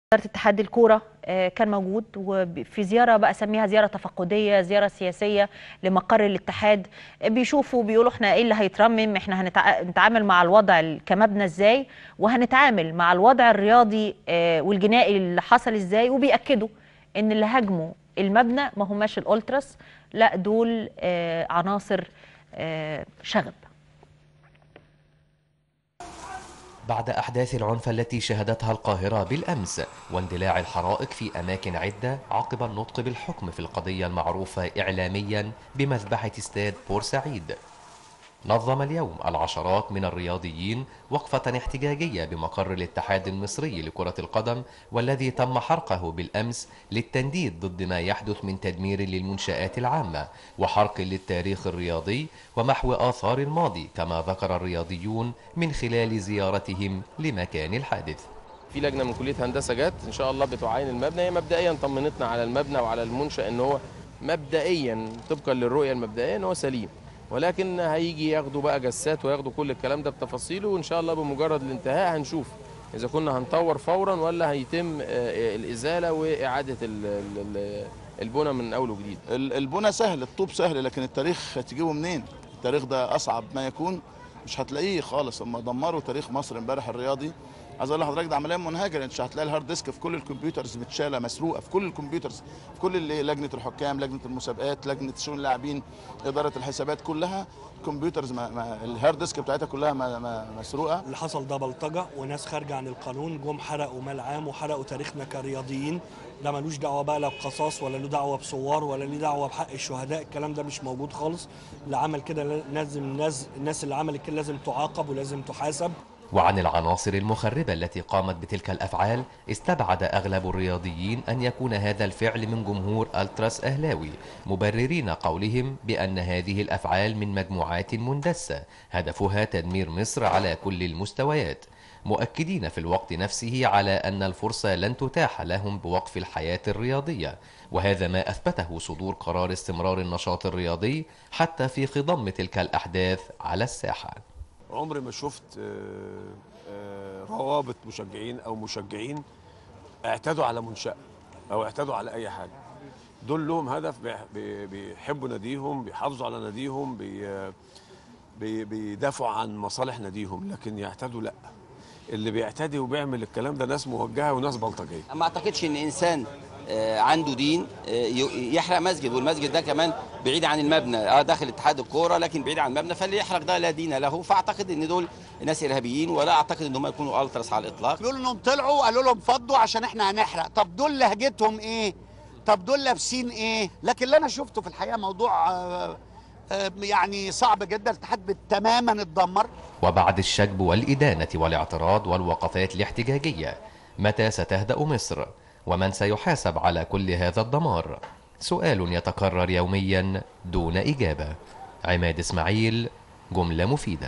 إدارة اتحاد الكورة آه، كان موجود وفي زيارة بقى سميها زيارة تفقدية زيارة سياسية لمقر الاتحاد آه، بيشوفوا بيقولوا احنا ايه اللي هيترمم احنا هنتع- هنتعامل مع الوضع ال- كمبنى ازاي وهنتعامل مع الوضع الرياضي آه، والجنائي اللي حصل ازاي وبيأكدوا ان اللي هاجموا المبنى ما هماش الالتراس لا دول آه، عناصر آه، شغب بعد أحداث العنف التي شهدتها القاهرة بالأمس واندلاع الحرائق في أماكن عدة عقب النطق بالحكم في القضية المعروفة إعلاميا بمذبحة استاد بورسعيد نظم اليوم العشرات من الرياضيين وقفة احتجاجية بمقر الاتحاد المصري لكرة القدم والذي تم حرقه بالأمس للتنديد ضد ما يحدث من تدمير للمنشآت العامة وحرق للتاريخ الرياضي ومحو آثار الماضي كما ذكر الرياضيون من خلال زيارتهم لمكان الحادث في لجنه من كليه هندسه جت ان شاء الله بتعاين المبنى هي مبدئيا طمنتنا على المبنى وعلى المنشا ان هو مبدئيا طبقا للرؤيه المبدئيه ان هو سليم ولكن هيجي ياخدوا بقى جسات وياخدوا كل الكلام ده بتفاصيله وان شاء الله بمجرد الانتهاء هنشوف اذا كنا هنطور فورا ولا هيتم آه، الازاله واعاده ال- ال- ال- البنى من اول وجديد ال- البنى سهل الطوب سهل لكن التاريخ هتجيبه منين التاريخ ده اصعب ما يكون مش هتلاقيه خالص هم دمروا تاريخ مصر امبارح الرياضي عايز اقول لحضرتك ده عمليه منهجه انت مش هتلاقي الهارد ديسك في كل الكمبيوترز متشاله مسروقه في كل الكمبيوترز في كل اللي لجنه الحكام لجنه المسابقات لجنه شؤون اللاعبين اداره الحسابات كلها كمبيوترز ما ما الهارد ديسك بتاعتها كلها ما ما مسروقه اللي حصل ده بلطجه وناس خارجه عن القانون جم حرقوا مال عام وحرقوا تاريخنا كرياضيين ده ملوش دعوه بقى لا بقصاص ولا له دعوه بثوار ولا له دعوه بحق الشهداء الكلام ده مش موجود خالص اللي عمل كده لازم الناس الناس اللي عملت كده لازم تعاقب ولازم تحاسب وعن العناصر المخربة التي قامت بتلك الأفعال استبعد أغلب الرياضيين أن يكون هذا الفعل من جمهور ألتراس أهلاوي مبررين قولهم بأن هذه الأفعال من مجموعات مندسة هدفها تدمير مصر على كل المستويات مؤكدين في الوقت نفسه على أن الفرصة لن تتاح لهم بوقف الحياة الرياضية وهذا ما أثبته صدور قرار استمرار النشاط الرياضي حتى في خضم تلك الأحداث على الساحة عمري ما شفت آه، آه، روابط مشجعين او مشجعين اعتدوا على منشأة او اعتدوا على اي حاجه دول لهم هدف بيح- بي- بيحبوا ناديهم بيحافظوا على ناديهم بي بي- بيدافعوا عن مصالح ناديهم لكن يعتدوا لا اللي بيعتدي وبيعمل الكلام ده ناس موجهه وناس بلطجيه ما اعتقدش ان انسان آه، عنده دين آه، ي- يحرق مسجد والمسجد ده كمان بعيد عن المبنى اه داخل اتحاد الكوره لكن بعيد عن المبنى فاللي يحرق ده لا دين له فاعتقد ان دول ناس ارهابيين ولا اعتقد ان هم يكونوا التراس على الاطلاق بيقولوا انهم طلعوا قالوا لهم فضوا عشان احنا هنحرق طب دول لهجتهم ايه طب دول لابسين ايه لكن اللي انا شفته في الحقيقه موضوع آه، آه، يعني صعب جدا الاتحاد تماما اتدمر وبعد الشجب والإدانة والاعتراض والوقفات الاحتجاجية متى ستهدأ مصر؟ ومن سيحاسب على كل هذا الدمار؟ سؤال يتكرر يوميا دون إجابة عماد إسماعيل جملة مفيدة